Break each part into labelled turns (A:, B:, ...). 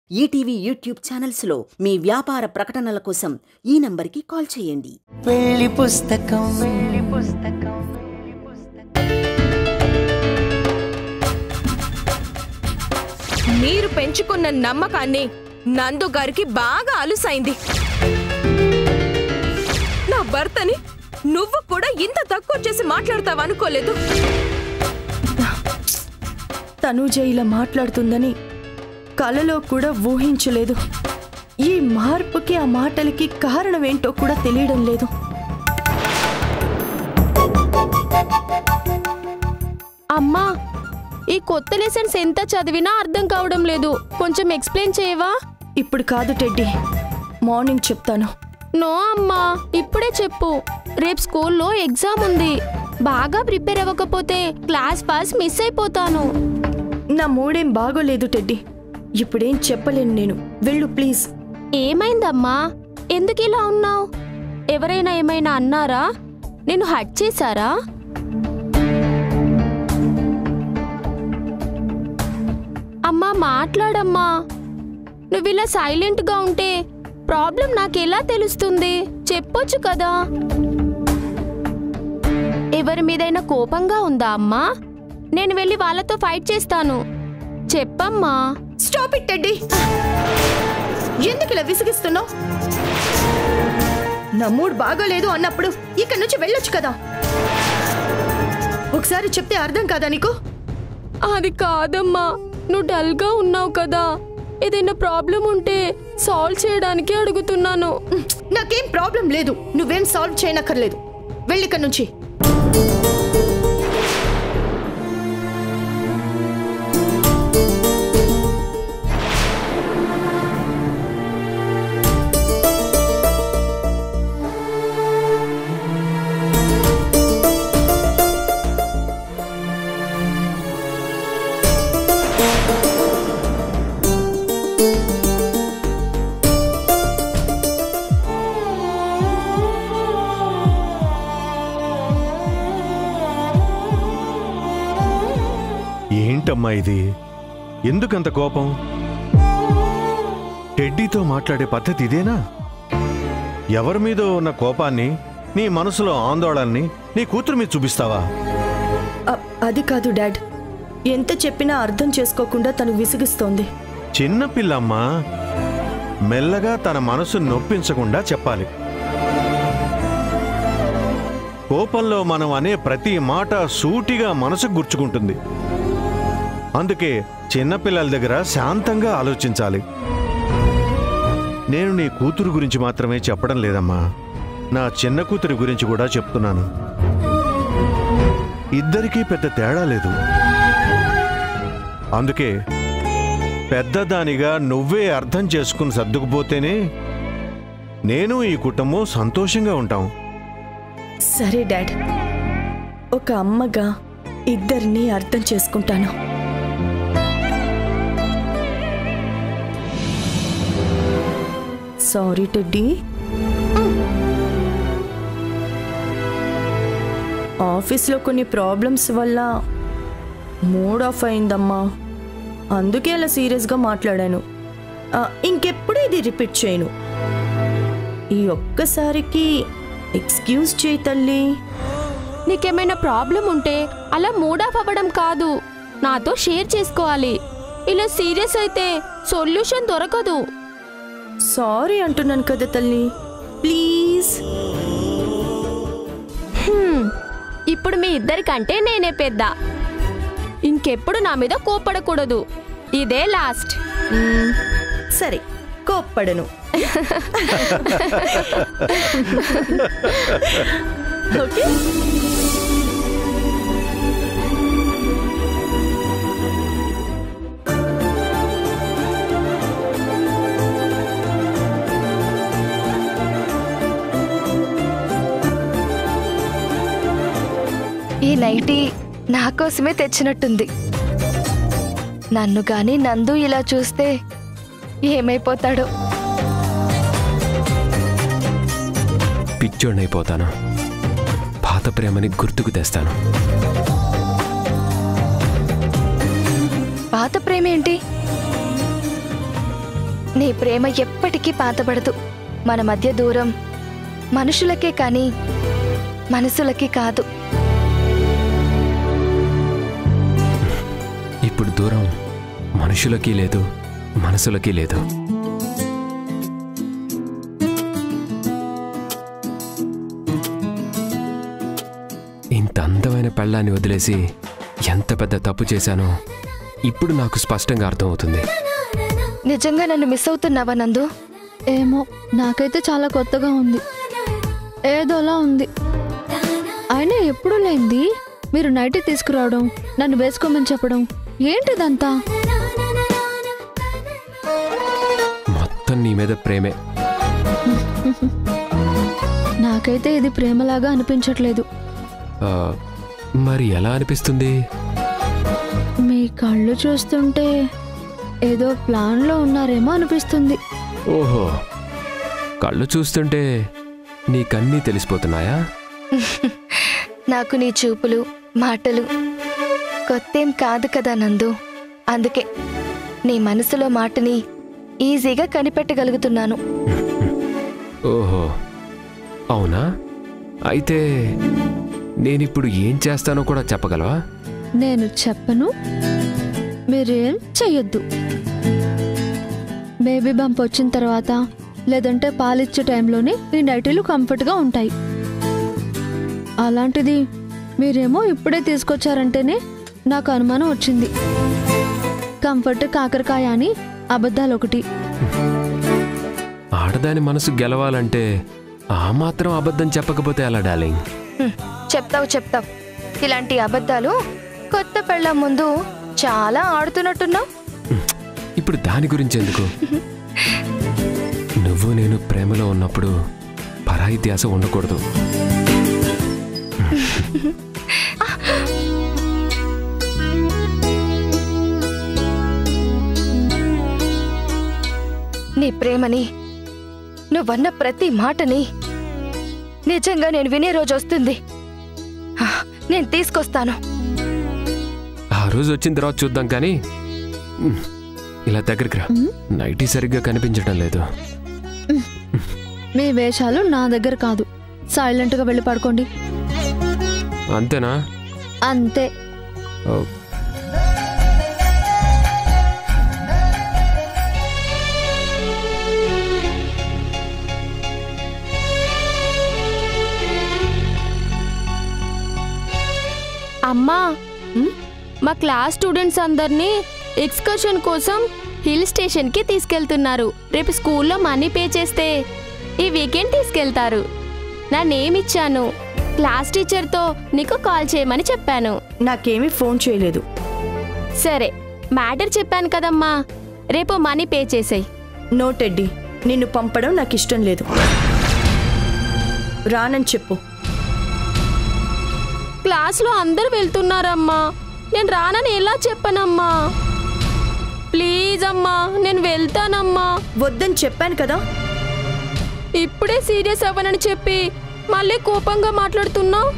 A: ETV YouTube ఛానల్స్లో మీ వ్యాపార ప్రకటనల కోసం ఈ నంబర్కి కాల్ చేయండి
B: పెళ్లి పుస్తకం
C: మీరు పెంచుకున్న నమ్మకాన్ని నందు గారికి బాగా అలుసైంది నా భర్తని నువ్వు కూడా ఇంత తక్కువ చేసి మాట్లాడతావు అనుకోలేదు
D: తనూజ ఇలా మాట్లాడుతుందని కలలో కూడా ఊహించలేదు ఈ మార్పుకి ఆ మాటలకి కారణమేంటో కూడా తెలియడం లేదు
E: అమ్మా ఈ కొత్త లెసన్స్ ఎంత చదివినా అర్థం కావడం లేదు కొంచెం ఎక్స్ప్లెయిన్ చేయవా
D: ఇప్పుడు కాదు టెడ్డీ మార్నింగ్ చెప్తాను
E: నో అమ్మా ఇప్పుడే చెప్పు రేపు స్కూల్లో ఎగ్జామ్ ఉంది బాగా ప్రిపేర్ అవ్వకపోతే క్లాస్ పాస్ మిస్ అయిపోతాను
D: నా మూడేం బాగోలేదు టెడ్డీ ఇప్పుడేం చెప్పలేను నేను వెళ్ళు ప్లీజ్
E: ఏమైందమ్మా ఎందుకు ఇలా ఉన్నావు ఎవరైనా ఏమైనా అన్నారా నేను హట్ చేశారా అమ్మా మాట్లాడమ్మా నువ్వు ఇలా సైలెంట్గా ఉంటే ప్రాబ్లం నాకెలా తెలుస్తుంది చెప్పొచ్చు కదా ఎవరి మీదైనా కోపంగా ఉందా అమ్మా నేను వెళ్ళి వాళ్ళతో ఫైట్ చేస్తాను చెప్పమ్మా
D: స్టాప్ ఇట్ టెడ్డీ ఎందుకు ఇలా విసిగిస్తున్నావు నా మూడ్ బాగోలేదు అన్నప్పుడు ఇక్కడి నుంచి వెళ్ళొచ్చు కదా ఒకసారి చెప్తే అర్థం కాదా నీకు
E: అది కాదమ్మా నువ్వు డల్గా ఉన్నావు కదా ఏదైనా ప్రాబ్లం ఉంటే సాల్వ్ చేయడానికి అడుగుతున్నాను
D: ఉమ్, నాకేం ప్రాబ్లం లేదు నువ్వేం సాల్వ్ చేయనక్కర్లేదు వెళ్ళి ఇక్కడి నుంచి
F: ఏంటమ్మా ఇది ఎందుకంత కోపం టెడ్డీతో మాట్లాడే పద్ధతి ఇదేనా ఎవరి మీద ఉన్న కోపాన్ని నీ మనసులో ఆందోళనని నీ కూతురు మీద చూపిస్తావా
D: అ- అది కాదు డాడ్ ఎంత చెప్పినా అర్థం చేసుకోకుండా తను విసిగిస్తోంది
F: చిన్నపిల్లమ్మా మెల్లగా తన మనసు నొప్పించకుండా చెప్పాలి కోపంలో మనం అనే ప్రతి మాట సూటిగా మనసుకు గుర్చుకుంటుంది అందుకే చిన్నపిల్లల దగ్గర శాంతంగా ఆలోచించాలి నేను నీ కూతురు గురించి మాత్రమే చెప్పడం లేదమ్మా నా చిన్న కూతురి గురించి కూడా చెప్తున్నాను ఇద్దరికీ పెద్ద తేడా లేదు అందుకే పెద్దదానిగా నువ్వే అర్థం చేసుకుని సర్దుకుపోతేనే నేను ఈ కుటుంబం సంతోషంగా ఉంటాం
D: సరే డాడ్ ఒక అమ్మగా ఇద్దరిని అర్థం చేసుకుంటాను సారీ టెడ్డీ ఆఫీస్లో కొన్ని ప్రాబ్లమ్స్ వల్ల మూడ్ ఆఫ్ అయిందమ్మా అందుకే అలా సీరియస్గా మాట్లాడాను ఆ, ఇంకెప్పుడు ఇది రిపీట్ చేయను ఈ ఒక్కసారికి ఎక్స్క్యూజ్ చేయి తల్లి
E: నీకేమైనా ప్రాబ్లం ఉంటే అలా మూడ్ ఆఫ్ అవ్వడం కాదు నాతో షేర్ చేసుకోవాలి ఇలా సీరియస్ అయితే సొల్యూషన్ దొరకదు
D: సారీ అంటున్నాను కదా తల్లి ప్లీజ్
E: హ్మ్, ఇప్పుడు మీ ఇద్దరికంటే నేనే పెద్ద ఇంకెప్పుడు నా మీద కోపడకూడదు ఇదే లాస్ట్
D: మ్మ్, సరే కోప్పడను ఓకే
G: ఈ నైటీ నా కోసమే తెచ్చినట్టుంది నన్ను గాని నందు ఇలా చూస్తే ఏమైపోతాడో
H: పిచ్చోడినైపోతాను పాత ప్రేమని గుర్తుకు తెస్తాను
G: పాత ప్రేమ ఏంటి నీ ప్రేమ ఎప్పటికీ పాతబడదు మన మధ్య దూరం మనుషులకే కానీ మనసులకి కాదు
H: ఇప్పుడు దూరం మనుషులకి లేదు మనసులకి లేదు ఇంత అందమైన పెళ్ళాన్ని వదిలేసి ఎంత పెద్ద తప్పు చేశానో ఇప్పుడు నాకు స్పష్టంగా అర్థమవుతుంది
G: నిజంగా నన్ను మిస్ అవుతున్నావా నందు
I: ఏమో నాకైతే చాలా కొత్తగా ఉంది ఏదోలా ఉంది అయినా ఎప్పుడు లేంది మీరు నైట్ తీసుకురావడం నన్ను వేసుకోమని చెప్పడం ఏంటిదంతా
H: మొత్తం నీ మీద ప్రేమే
I: నాకైతే ఇది ప్రేమలాగా అనిపించట్లేదు
H: ఆ, మరి ఎలా అనిపిస్తుంది
I: మీ కళ్ళు చూస్తుంటే ఏదో ప్లాన్లో ఉన్నారేమో అనిపిస్తుంది
H: ఓహో కళ్ళు చూస్తుంటే నీకన్నీ తెలిసిపోతున్నాయా
G: నాకు నీ చూపులు మాటలు కొత్తేం కాదు కదా నందు అందుకే నీ మనసులో మాటని ఈజీగా కనిపెట్టగలుగుతున్నాను
H: ఓహో అవునా అయితే నేనిప్పుడు ఏం చేస్తానో కూడా చెప్పగలవా
I: నేను చెప్పను మీరేం చెయ్యొద్దు బేబీ బంప్ వచ్చిన తర్వాత లేదంటే పాలిచ్చే టైంలోనే ఈ నైటీలు కంఫర్ట్గా ఉంటాయి అలాంటిది మీరేమో ఇప్పుడే తీసుకొచ్చారంటేనే నాకు అనుమానం వచ్చింది కంఫర్ట్ కాకరకాయ అని అబద్ధాలు ఒకటి
H: ఆడదాని మనసు గెలవాలంటే ఆ మాత్రం అబద్ధం చెప్పకపోతే ఎలా డార్లింగ్
G: హ్మ్, చెప్తావు చెప్తావు ఇలాంటి అబద్ధాలు కొత్త పెళ్ళ ముందు చాలా ఆడుతున్నట్టున్నావు
H: ఇప్పుడు దాని గురించి ఎందుకు నువ్వు నేను ప్రేమలో ఉన్నప్పుడు పరాయి ధ్యాస ఉండకూడదు
G: నీ ప్రేమని నువ్వన్న ప్రతి మాటని నిజంగా నేను వినే రోజు వస్తుంది ఆ, నేను తీసుకొస్తాను
H: ఆ రోజు వచ్చిన తర్వాత చూద్దాం కానీ ఉమ్, ఇలా దగ్గరికి రా నైటీ సరిగ్గా కనిపించడం లేదు
I: మీ వేషాలు నా దగ్గర కాదు సైలెంట్గా వెళ్ళి పడుకోండి
H: అంతేనా
I: అంతే
H: ఓ,
E: అమ్మా మా క్లాస్ స్టూడెంట్స్ అందరినీ ఎక్స్కర్షన్ కోసం హిల్ స్టేషన్కి తీసుకెళ్తున్నారు రేపు స్కూల్లో మనీ పే చేస్తే ఈ వీకెండ్ తీసుకెళ్తారు నా నేమ్ ఇచ్చాను క్లాస్ టీచర్తో నీకు కాల్ చేయమని చెప్పాను
D: నాకేమీ ఫోన్ చేయలేదు
E: సరే మ్యాటర్ చెప్పాను కదమ్మా రేపు మనీ పే చేసేయి
D: నో టెడ్డీ నిన్ను పంపడం నాకు ఇష్టం లేదు రానని చెప్పు
E: క్లాస్లో అందరూ వెళ్తున్నారమ్మా నేను రానని ఎలా చెప్పనమ్మా ప్లీజ్ అమ్మా నేను వెళ్తానమ్మా
D: వద్దని చెప్పాను కదా
E: ఇప్పుడే సీరియస్ అవ్వనని చెప్పి మళ్ళీ కోపంగా మాట్లాడుతున్నావు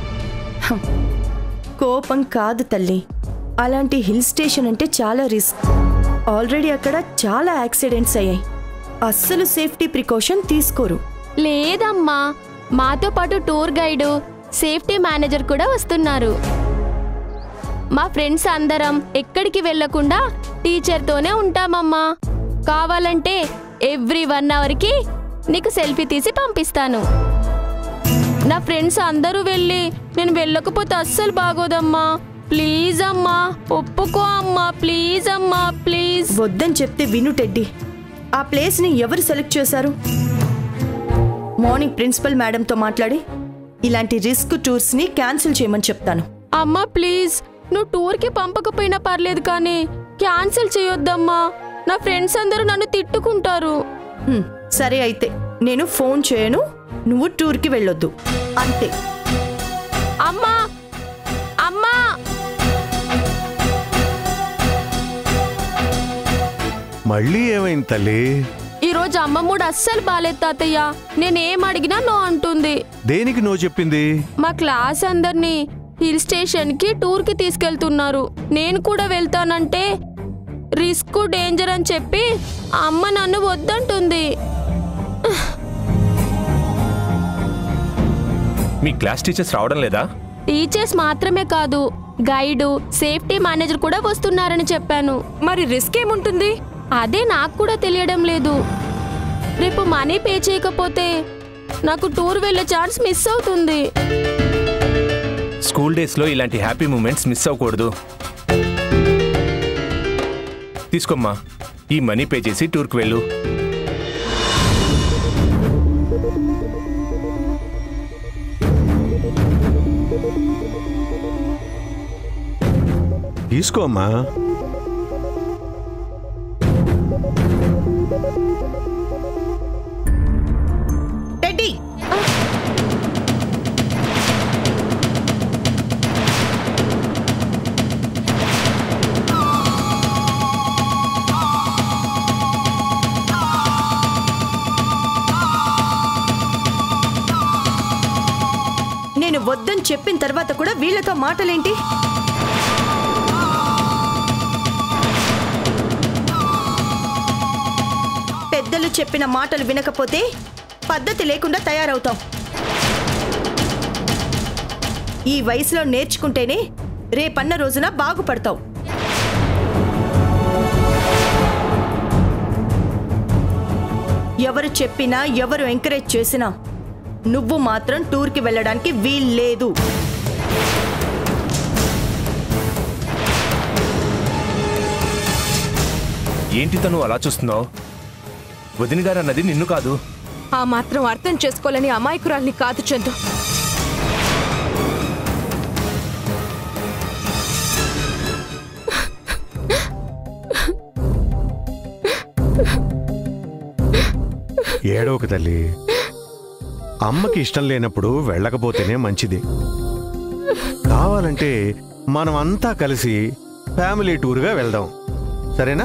D: కోపం కాదు తల్లి అలాంటి హిల్ స్టేషన్ అంటే చాలా రిస్క్ ఆల్రెడీ అక్కడ చాలా యాక్సిడెంట్స్ అయ్యాయి అస్సలు సేఫ్టీ ప్రికాషన్ తీసుకోరు
E: లేదమ్మా మాతో పాటు టూర్ గైడు సేఫ్టీ మేనేజర్ కూడా వస్తున్నారు మా ఫ్రెండ్స్ అందరం ఎక్కడికి వెళ్లకుండా టీచర్తోనే ఉంటామమ్మా కావాలంటే ఎవ్రీ వన్ అవర్కి నీకు సెల్ఫీ తీసి పంపిస్తాను నా ఫ్రెండ్స్ అందరూ వెళ్ళి నేను వెళ్ళకపోతే అస్సలు బాగోదమ్మా ప్లీజ్ అమ్మా ఒప్పుకో అమ్మా ప్లీజ్ అమ్మా ప్లీజ్
D: వద్దని చెప్తే విను టెడ్డీ ఆ ప్లేస్ని ఎవరు సెలెక్ట్ చేశారు మార్నింగ్ ప్రిన్సిపల్ మేడంతో మాట్లాడి ఇలాంటి రిస్క్ టూర్స్ని క్యాన్సిల్ చేయమని చెప్తాను
E: అమ్మా ప్లీజ్ నువ్వు టూర్కి పంపకపోయినా పర్లేదు కానీ క్యాన్సిల్ చేయొద్దమ్మా నా ఫ్రెండ్స్ అందరూ నన్ను తిట్టుకుంటారు
D: హ్మ్, సరే అయితే నేను ఫోన్ చేయను నువ్వు టూర్కి వెళ్ళొద్దు అంతే
E: అమ్మా అమ్మా
F: మళ్ళీ ఏమైంది తల్లి
E: ఈరోజు అమ్మ మూడు అస్సలు బాలేదు తాతయ్య నేనేం అడిగినా నో అంటుంది
F: దేనికి నువ్వు చెప్పింది
E: మా క్లాస్ అందరినీ హిల్ స్టేషన్కి టూర్కి తీసుకెళ్తున్నారు నేను కూడా వెళ్తానంటే రిస్క్ డేంజర్ అని చెప్పి అమ్మ నన్ను వద్దంటుంది
J: మీ క్లాస్ టీచర్స్ రావడం లేదా
E: టీచర్స్ మాత్రమే కాదు గైడు సేఫ్టీ మేనేజర్ కూడా వస్తున్నారని చెప్పాను
C: మరి రిస్క్ ఏముంటుంది
E: అదే నాకు కూడా తెలియడం లేదు రేపు మనీ పే చేయకపోతే నాకు టూర్ వెళ్ళే ఛాన్స్ మిస్ అవుతుంది
J: స్కూల్ డేస్లో ఇలాంటి హ్యాపీ మూమెంట్స్ మిస్ అవ్వకూడదు తీసుకోమ్మా ఈ మనీ పే చేసి టూర్కి వెళ్ళు
F: తీసుకోమ్మా
A: టెడ్డీ నేను వద్దని చెప్పిన తర్వాత కూడా వీళ్ళతో మాటలేంటి పెద్దలు చెప్పిన మాటలు వినకపోతే పద్ధతి లేకుండా తయారవుతాం ఈ వయసులో నేర్చుకుంటేనే రేపన్న రోజున బాగుపడతావు ఎవరు చెప్పినా ఎవరు ఎంకరేజ్ చేసినా నువ్వు మాత్రం టూర్కి వెళ్ళడానికి వీల్లేదు
J: ఏంటి తను అలా చూస్తున్నావు వదిన గారు అన్నది నిన్ను కాదు
C: ఆ మాత్రం అర్థం చేసుకోలేని అమాయకురాల్ని కాదు చందు
F: ఏడవకు తల్లి అమ్మకి ఇష్టం లేనప్పుడు వెళ్ళకపోతేనే మంచిది కావాలంటే మనం అంతా కలిసి ఫ్యామిలీ టూర్గా వెళ్దాం సరేనా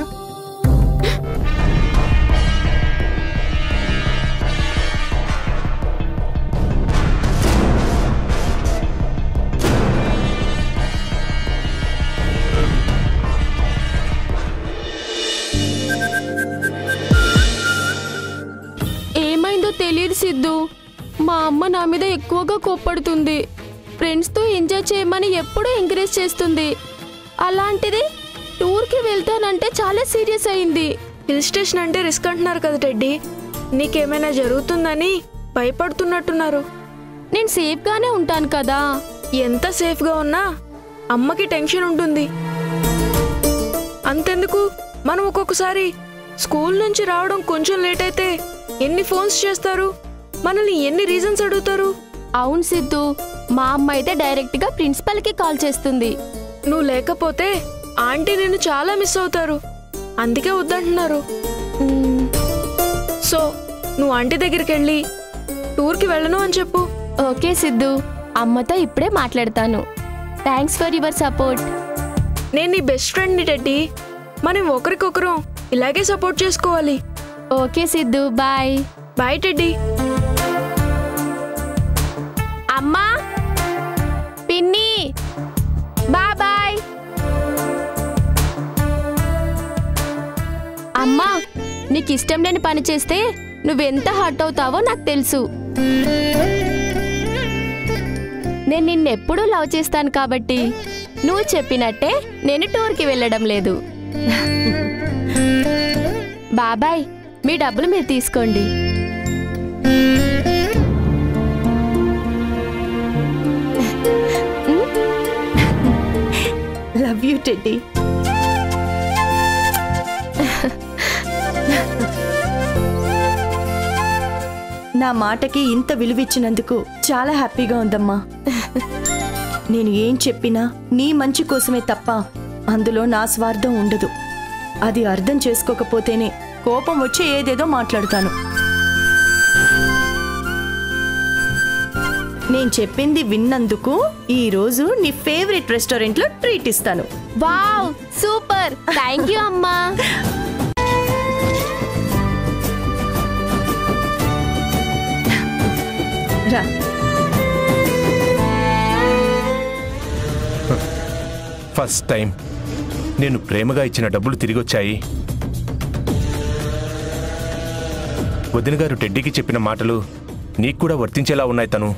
E: ఏమైందో తెలియదు సిద్ధు మా అమ్మ నా మీద ఎక్కువగా కోప్పడుతుంది ఫ్రెండ్స్తో ఎంజాయ్ చేయమని ఎప్పుడూ ఎంకరేజ్ చేస్తుంది అలాంటిది టూర్కి వెళ్తానంటే చాలా సీరియస్ అయింది
D: హిల్ స్టేషన్ అంటే రిస్క్ అంటున్నారు కదా టెడ్డీ నీకేమైనా జరుగుతుందని భయపడుతున్నట్టున్నారు
E: నేను సేఫ్గానే ఉంటాను కదా
D: ఎంత సేఫ్గా ఉన్నా అమ్మకి టెన్షన్ ఉంటుంది అంతెందుకు మనం ఒక్కొక్కసారి స్కూల్ నుంచి రావడం కొంచెం లేట్ అయితే ఎన్ని ఫోన్స్ చేస్తారు మనల్ని ఎన్ని రీజన్స్ అడుగుతారు
E: అవును సిద్ధు మా అమ్మ అయితే డైరెక్ట్గా ప్రిన్సిపల్కి కాల్ చేస్తుంది
D: నువ్వు లేకపోతే ఆంటీ నిన్ను చాలా మిస్ అవుతారు అందుకే వద్దంటున్నారు
E: మ్మ్,
D: సో నువ్వు ఆంటీ దగ్గరికి వెళ్ళి టూర్కి వెళ్ళను అని చెప్పు
E: ఓకే సిద్ధు అమ్మతో ఇప్పుడే మాట్లాడతాను థ్యాంక్స్ ఫర్ యువర్ సపోర్ట్
D: నేను నీ బెస్ట్ ఫ్రెండ్ని టెడ్డీ మనం ఒకరికొకరం ఇలాగే సపోర్ట్ చేసుకోవాలి
E: okay Siddhu bye
D: bye Teddy
E: అమ్మా పిన్ని బాయ్ బాయ్ అమ్మా నీకు ఇష్టం లేని పని చేస్తే నువ్వెంత హర్ట్ అవుతావో నాకు తెలుసు నేను నిన్నెప్పుడూ లవ్ చేస్తాను కాబట్టి నువ్వు చెప్పినట్టే నేను టూర్కి వెళ్ళడం లేదు బాబాయ్ మీ డబ్బులు మీరు తీసుకోండి
A: లవ్ యూ టెడ్డీ నా మాటకి ఇంత విలువిచ్చినందుకు చాలా హ్యాపీగా ఉందమ్మా నేను ఏం చెప్పినా నీ మంచి కోసమే తప్ప అందులో నా స్వార్థం ఉండదు అది అర్థం చేసుకోకపోతేనే కోపం వచ్చి ఏదేదో మాట్లాడుతాను నేను చెప్పింది విన్నందుకు ఈ రోజు నీ ఫేవరెట్ రెస్టారెంట్లో ట్రీట్ ఇస్తాను
E: వావ్ సూపర్ థ్యాంక్ యూ అమ్మా
A: రా
J: ఫస్ట్ టైం నేను ప్రేమగా ఇచ్చిన డబ్బులు తిరిగొచ్చాయి వదిన గారు టెడ్డీకి చెప్పిన మాటలు నీకు కూడా వర్తించేలా ఉన్నాయి తను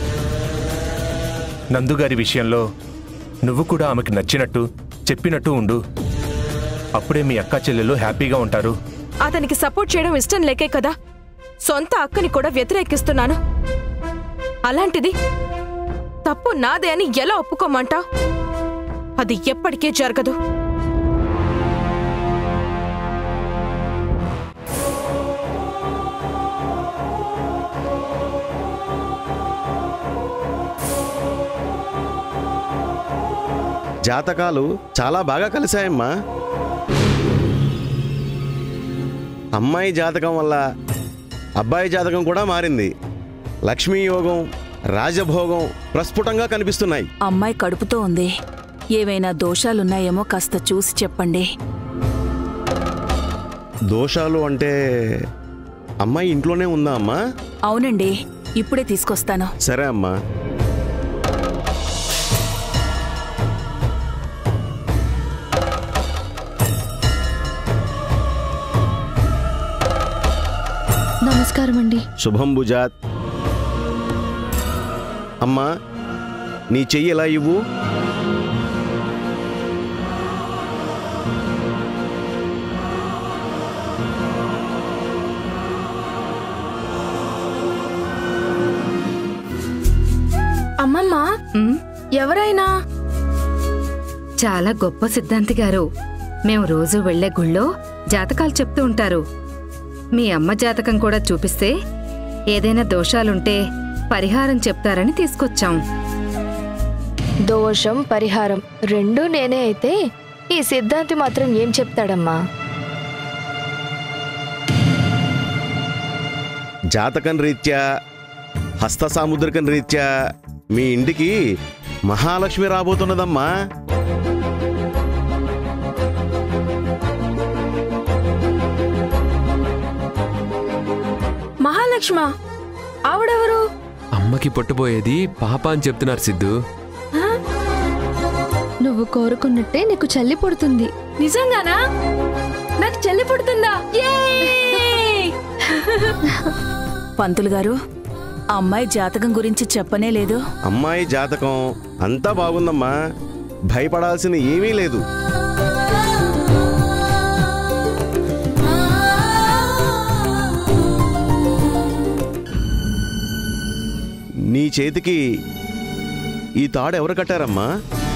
J: నందుగారి విషయంలో నువ్వు కూడా ఆమెకు నచ్చినట్టు చెప్పినట్టు ఉండు అప్పుడే మీ అక్క చెల్లెలు హ్యాపీగా ఉంటారు
C: అతనికి సపోర్ట్ చేయడం ఇష్టం లేకే కదా సొంత అక్కని కూడా వ్యతిరేకిస్తున్నాను అలాంటిది తప్పు నాదే అని ఎలా ఒప్పుకోమంటావ్ అది ఎప్పటికీ జరగదు
K: జాతకాలు చాలా బాగా కలిశాయమ్మా అమ్మాయి జాతకం వల్ల అబ్బాయి జాతకం కూడా మారింది లక్ష్మీ యోగం రాజభోగం ప్రస్ఫుటంగా కనిపిస్తున్నాయి
L: అమ్మాయి కడుపుతో ఉంది ఏవైనా దోషాలున్నాయేమో కాస్త చూసి చెప్పండి
K: దోషాలు అంటే అమ్మాయి ఇంట్లోనే ఉందా అమ్మా
L: అవునండి ఇప్పుడే తీసుకొస్తాను
K: సరే అమ్మా
I: నమస్కారం అండి
K: శుభం భుజాత్ అమ్మా నీ చెయ్యి ఎలా ఇవ్వు
M: అమ్మమ్మ ఎవరైనా చాలా గొప్ప సిద్ధాంతి గారు మేము రోజు వెళ్లే గుళ్ళో జాతకాలు చెప్తూ ఉంటారు మీ అమ్మ జాతకం కూడా చూపిస్తే ఏదైనా దోషాలుంటే పరిహారం చెప్తారని తీసుకొచ్చాం
G: దోషం పరిహారం రెండూ నేనే అయితే ఈ సిద్ధాంతి మాత్రం ఏం చెప్తాడమ్మా
K: జాతకం రీత్యా హస్త సాముద్రికం రీత్యా మీ ఇంటికి మహాలక్ష్మి రాబోతున్నదమ్మా
M: మహాలక్ష్మ ఆవిడెవరు
H: అమ్మకి పుట్టబోయేది పాప అని చెప్తున్నారు సిద్ధు
I: నువ్వు కోరుకున్నట్టే నీకు చల్లి పుడుతుంది
M: నిజంగానా నాకు చెల్లి పుడుతుందా
L: పంతులు గారు ఆ అమ్మాయి జాతకం గురించి చెప్పనే లేదు
K: అమ్మాయి జాతకం అంతా బాగుందమ్మా భయపడాల్సింది ఏమీ లేదు నీ చేతికి ఈ తాడు ఎవరు కట్టారమ్మా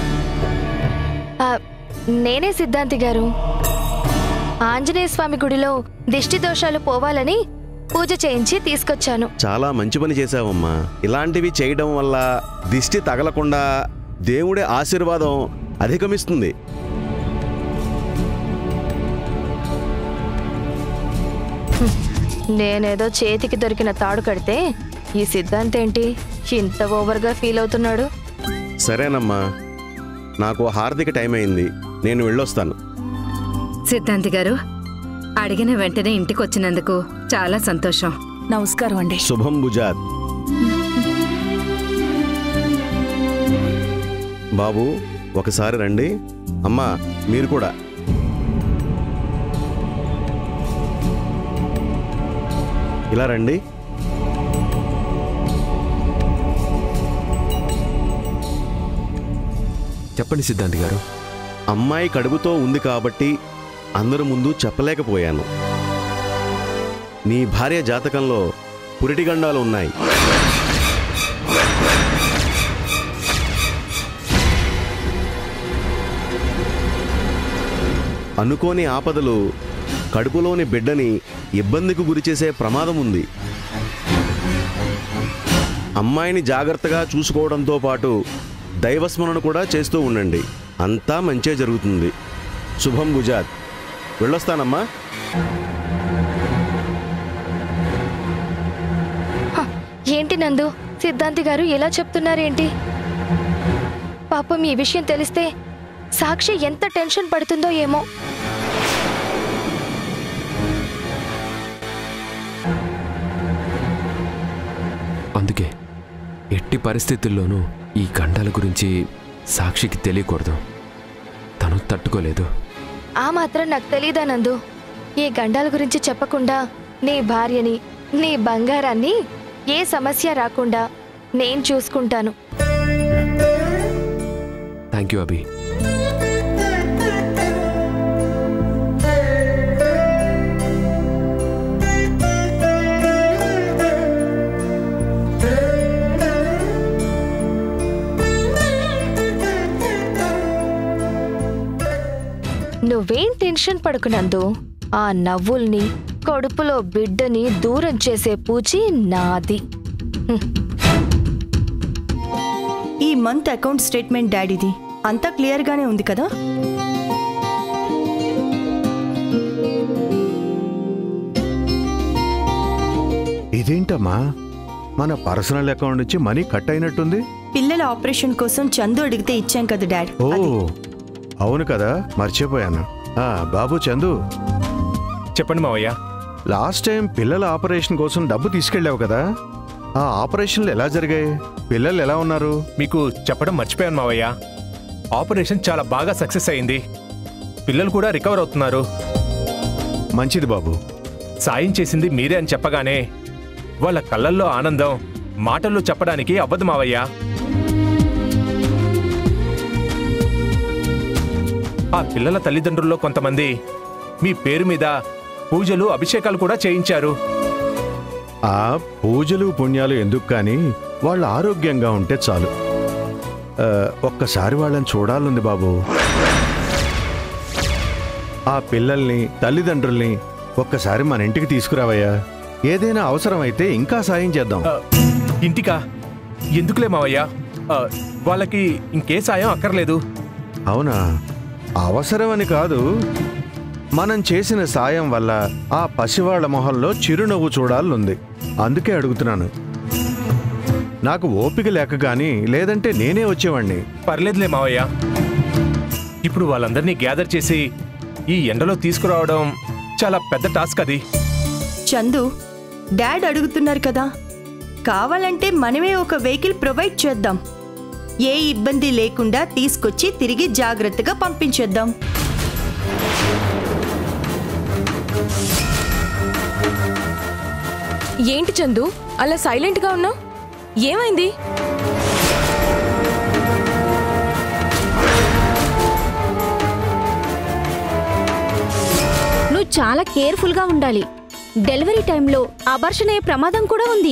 G: ఆ, నేనే సిద్ధాంతి గారు ఆంజనేయ స్వామి గుడిలో దిష్టి దోషాలు పోవాలని పూజ చేయించి తీసుకొచ్చాను
K: చాలా మంచి పని చేశావమ్మా ఇలాంటివి చేయడం వల్ల దిష్టి తగలకుండా దేవుడి ఆశీర్వాదం అధిగమిస్తుంది
G: నేనేదో చేతికి దొరికిన తాడు కడితే ఈ సిద్ధాంతి ఏంటి ఇంత ఓవర్గా ఫీల్ అవుతున్నాడు
K: సరేనమ్మా నాకు హార్దిక టైం అయింది నేను వెళ్ళొస్తాను
M: సిద్ధాంతి గారు అడిగిన వెంటనే ఇంటికి వచ్చినందుకు చాలా సంతోషం
L: నమస్కారం అండి
K: శుభం భుజాత్ బాబు ఒకసారి రండి అమ్మా మీరు కూడా ఇలా రండి
H: చెప్పండి సిద్ధాంతి గారు
K: అమ్మాయి కడుపుతో ఉంది కాబట్టి అందరి ముందు చెప్పలేకపోయాను నీ భార్య జాతకంలో పురిటిగండాలు ఉన్నాయి అనుకోని ఆపదలు కడుపులోని బిడ్డని ఇబ్బందికి గురిచేసే ప్రమాదం ఉంది అమ్మాయిని జాగ్రత్తగా చూసుకోవడంతో పాటు దైవస్మరణ కూడా చేస్తూ ఉండండి అంతా మంచే జరుగుతుంది శుభం గుజాత్ వెళ్ళొస్తానమ్మా
G: హ, ఏంటి నందు సిద్ధాంతి గారు ఎలా చెప్తున్నారేంటి పాపం ఈ విషయం తెలిస్తే సాక్షి ఎంత టెన్షన్ పడుతుందో ఏమో
H: అందుకే ఎట్టి పరిస్థితుల్లోనూ ఈ గండాల గురించి సాక్షికి తెలియకూడదు తను తట్టుకోలేదు
G: ఆ మాత్రం నాకు తెలీదా నందు ఈ గండాల గురించి చెప్పకుండా నీ భార్యని నీ బంగారాన్ని ఏ సమస్య రాకుండా నేను చూసుకుంటాను
H: థ్యాంక్ యూ అభి
G: నువ్వేం టెన్షన్ పడకునందు ఆ నవ్వుల్ని కడుపులో బిడ్డని దూరం చేసే పూచి నాది
A: ఈ మంత్ అకౌంట్ స్టేట్మెంట్ డాడీది అంతా క్లియర్గానే ఉంది కదా
F: ఇదేంటమ్మా మన పర్సనల్ అకౌంట్ నుంచి మనీ కట్ అయినట్టుంది
A: పిల్లల ఆపరేషన్ కోసం చందు అడిగితే ఇచ్చాం కదా డాడ్
F: ఓ అవును కదా మర్చిపోయాను ఆ, బాబు చందు
J: చెప్పండి మావయ్య
F: లాస్ట్ టైం పిల్లల ఆపరేషన్ కోసం డబ్బు తీసుకెళ్ళావు కదా ఆ ఆపరేషన్లు ఎలా జరిగాయి పిల్లలు ఎలా ఉన్నారు
J: మీకు చెప్పడం మర్చిపోయాను మావయ్య ఆపరేషన్ చాలా బాగా సక్సెస్ అయింది పిల్లలు కూడా రికవర్ అవుతున్నారు
F: మంచిది బాబు
J: సాయం చేసింది మీరే అని చెప్పగానే వాళ్ళ కళ్ళల్లో ఆనందం మాటల్లో చెప్పడానికి అవ్వదు మావయ్య ఆ పిల్లల తల్లిదండ్రుల్లో కొంతమంది మీ పేరు మీద పూజలు అభిషేకాలు కూడా చేయించారు
F: ఆ పూజలు పుణ్యాలు ఎందుకు కానీ వాళ్ళు ఆరోగ్యంగా ఉంటే చాలు ఆ, ఒక్కసారి వాళ్ళని చూడాలంది బాబు ఆ పిల్లల్ని తల్లిదండ్రుల్ని ఒక్కసారి మన ఇంటికి తీసుకురావయ్యా ఏదైనా అవసరమైతే ఇంకా సాయం చేద్దాం
J: ఆ, ఇంటికా ఎందుకులే మావయ్య ఆ, వాళ్ళకి ఇంకే సాయం అక్కర్లేదు
F: అవునా అవసరమని కాదు మనం చేసిన సాయం వల్ల ఆ పసివాళ్ల మొహంలో చిరునవ్వు చూడాలనుంది అందుకే అడుగుతున్నాను నాకు ఓపిక లేక గాని లేదంటే నేనే వచ్చేవాణ్ణి
J: పర్లేదులే మావయ్య ఇప్పుడు వాళ్ళందరినీ గ్యాదర్ చేసి ఈ ఎండలో తీసుకురావడం చాలా పెద్ద టాస్క్ అది
A: చందు డాడ్ అడుగుతున్నారు కదా కావాలంటే మనమే ఒక వెహికల్ ప్రొవైడ్ చేద్దాం ఏ ఇబ్బంది లేకుండా తీసుకొచ్చి తిరిగి జాగ్రత్తగా పంపించేద్దాం
C: ఏంటి చందు అలా సైలెంట్గా ఉన్నావు ఏమైంది
N: నువ్వు చాలా కేర్ఫుల్గా ఉండాలి డెలివరీ టైంలో అబర్షన్ అయ్యే ప్రమాదం కూడా ఉంది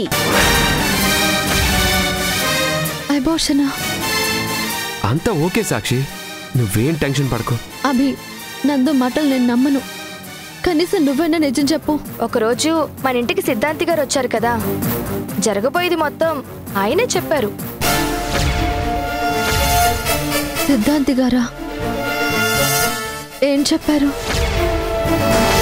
I: అబోర్షనా
H: అంతా ఓకే సాక్షి నువ్వేం టెన్షన్ పడకు
I: అభి నందు మాటలు నేను నమ్మను కనీసం నువ్వైనా నిజం చెప్పు
G: ఒకరోజు మన ఇంటికి సిద్ధాంతి గారు వచ్చారు కదా జరగబోయేది మొత్తం ఆయనే చెప్పారు
I: సిద్ధాంతి గారా ఏం చెప్పారు